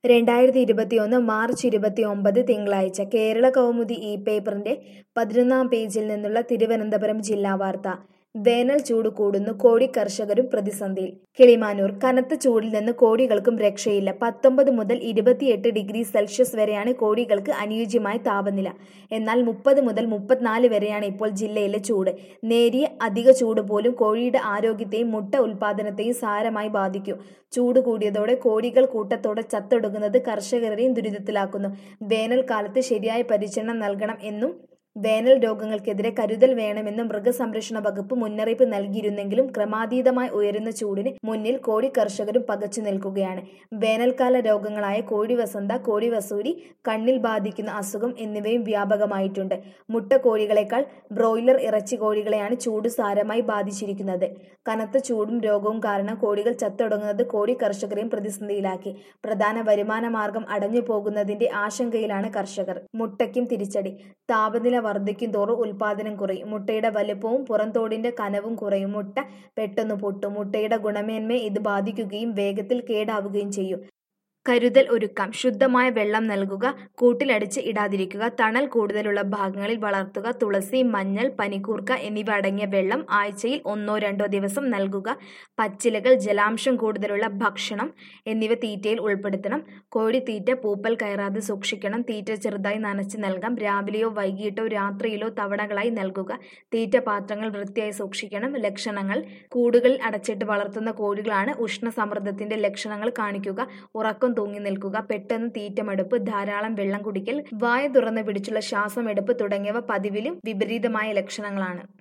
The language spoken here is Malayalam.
രണ്ടായിരത്തി ഇരുപത്തിയൊന്ന് മാർച്ച് ഇരുപത്തിയൊമ്പത് തിങ്കളാഴ്ച കേരള കൗമുദി ഈ പേപ്പറിന്റെ പതിനൊന്നാം പേജിൽ നിന്നുള്ള തിരുവനന്തപുരം ജില്ലാ വാർത്ത വേനൽ ചൂട് കൂടുന്നു കോഴി കർഷകരും പ്രതിസന്ധിയിൽ കിളിമാനൂർ കനത്ത ചൂടിൽ നിന്ന് കോഴികൾക്കും രക്ഷയില്ല പത്തൊമ്പത് മുതൽ ഇരുപത്തിയെട്ട് ഡിഗ്രി സെൽഷ്യസ് വരെയാണ് കോഴികൾക്ക് അനുയോജ്യമായ താപനില എന്നാൽ മുപ്പത് മുതൽ മുപ്പത്തിനാല് വരെയാണ് ഇപ്പോൾ ജില്ലയിലെ ചൂട് നേരിയ അധിക ചൂട് പോലും കോഴിയുടെ ആരോഗ്യത്തെയും മുട്ട ഉൽപാദനത്തെയും സാരമായി ബാധിക്കും ചൂട് കൂടിയതോടെ കോഴികൾ കൂട്ടത്തോടെ ചത്തൊടുങ്ങുന്നത് കർഷകരെയും ദുരിതത്തിലാക്കുന്നു വേനൽക്കാലത്ത് ശരിയായ പരിചരണം നൽകണം എന്നും വേനൽ രോഗങ്ങൾക്കെതിരെ കരുതൽ വേണമെന്ന് മൃഗസംരക്ഷണ വകുപ്പ് മുന്നറിയിപ്പ് നൽകിയിരുന്നെങ്കിലും ക്രമാതീതമായി ഉയരുന്ന ചൂടിന് മുന്നിൽ കോഴി കർഷകരും പകച്ചു നിൽക്കുകയാണ് വേനൽക്കാല രോഗങ്ങളായ കോഴി വസന്ത കോഴി വസൂരി കണ്ണിൽ ബാധിക്കുന്ന അസുഖം എന്നിവയും വ്യാപകമായിട്ടുണ്ട് മുട്ട കോഴികളെക്കാൾ ബ്രോയിലർ ഇറച്ചി കോഴികളെയാണ് ചൂട് സാരമായി ബാധിച്ചിരിക്കുന്നത് കനത്ത ചൂടും രോഗവും കാരണം കോഴികൾ ചത്തൊടുങ്ങുന്നത് കോഴി കർഷകരെയും പ്രതിസന്ധിയിലാക്കി പ്രധാന വരുമാന മാർഗം അടഞ്ഞു പോകുന്നതിന്റെ ആശങ്കയിലാണ് കർഷകർ മുട്ടയ്ക്കും തിരിച്ചടി താപനില വർദ്ധിക്കും തോറും ഉൽപാദനം കുറയും മുട്ടയുടെ വലുപ്പവും പുറംതോടിന്റെ കനവും കുറയും മുട്ട പെട്ടെന്ന് പൊട്ടും മുട്ടയുടെ ഗുണമേന്മയെ ഇത് ബാധിക്കുകയും വേഗത്തിൽ കേടാവുകയും ചെയ്യും കരുതൽ ഒരുക്കാം ശുദ്ധമായ വെള്ളം നൽകുക കൂട്ടിലടിച്ച് ഇടാതിരിക്കുക തണൽ കൂടുതലുള്ള ഭാഗങ്ങളിൽ വളർത്തുക തുളസി മഞ്ഞൾ പനിക്കൂർക്ക എന്നിവ അടങ്ങിയ വെള്ളം ആഴ്ചയിൽ ഒന്നോ രണ്ടോ ദിവസം നൽകുക പച്ചിലകൾ ജലാംശം കൂടുതലുള്ള ഭക്ഷണം എന്നിവ തീറ്റയിൽ ഉൾപ്പെടുത്തണം കോഴിത്തീറ്റ പൂപ്പൽ കയറാതെ സൂക്ഷിക്കണം തീറ്റ ചെറുതായി നനച്ച് നൽകാം രാവിലെയോ വൈകിട്ടോ രാത്രിയിലോ തവണകളായി നൽകുക തീറ്റ പാത്രങ്ങൾ വൃത്തിയായി സൂക്ഷിക്കണം ലക്ഷണങ്ങൾ കൂടുകളിൽ അടച്ചിട്ട് വളർത്തുന്ന കോഴികളാണ് ഉഷ്ണസമ്മർദ്ദത്തിന്റെ ലക്ഷണങ്ങൾ കാണിക്കുക ഉറക്കം തൂങ്ങി നിൽക്കുക പെട്ടെന്ന് തീറ്റമെടുപ്പ് ധാരാളം വെള്ളം കുടിക്കൽ വായ തുറന്ന് പിടിച്ചുള്ള ശ്വാസമെടുപ്പ് തുടങ്ങിയവ പതിവിലും വിപരീതമായ ലക്ഷണങ്ങളാണ്